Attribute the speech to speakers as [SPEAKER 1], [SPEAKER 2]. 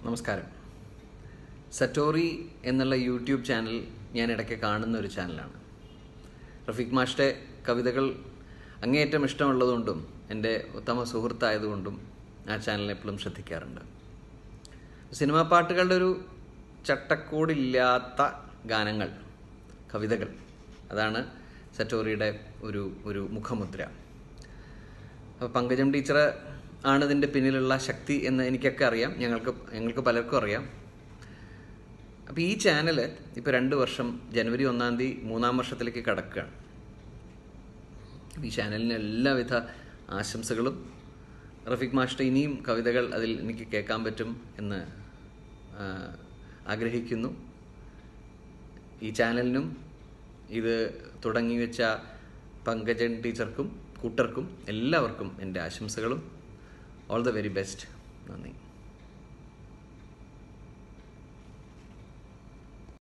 [SPEAKER 1] നമസ്കാരം സറ്റോറി എന്നുള്ള YouTube channel ഞാൻ ഇടയ്ക്ക് കാണുന്ന ഒരു ചാനലാണ് റഫീഖ് മാഷ്ടെ കവിതകൾ അങ്ങേയറ്റം ഇഷ്ടമുള്ളതുകൊണ്ടും എൻ്റെ ഉത്തമ സുഹൃത്തായതുകൊണ്ടും ആ ചാനൽ എപ്പോഴും ശ്രദ്ധിക്കാറുണ്ട് സിനിമാ പാട്ടുകളുടെ ഒരു ചട്ടക്കൂടില്ലാത്ത ഗാനങ്ങൾ കവിതകൾ അതാണ് സറ്റോറിയുടെ ഒരു ഒരു മുഖമുദ്ര അപ്പോൾ പങ്കജം ടീച്ചർ ആണ് ഇതിൻ്റെ പിന്നിലുള്ള ശക്തി എന്ന് എനിക്കൊക്കെ അറിയാം ഞങ്ങൾക്ക് ഞങ്ങൾക്ക് പലർക്കും അറിയാം അപ്പോൾ ഈ ചാനൽ ഇപ്പോൾ രണ്ട് വർഷം ജനുവരി ഒന്നാം തീയതി മൂന്നാം വർഷത്തിലേക്ക് കടക്കുകയാണ് ഈ ചാനലിന് എല്ലാവിധ ആശംസകളും റഫീഖ് മാഷ്ട ഇനിയും കവിതകൾ അതിൽ എനിക്ക് കേൾക്കാൻ പറ്റും എന്ന് ആ, ആഗ്രഹിക്കുന്നു ഈ ചാനലിനും ഇത് തുടങ്ങി വെച്ച പങ്കജൻ ടീച്ചർക്കും കൂട്ടർക്കും എല്ലാവർക്കും എൻ്റെ ആശംസകളും ഓൾ ദ വെരി ബെസ്റ്റ് നന്ദി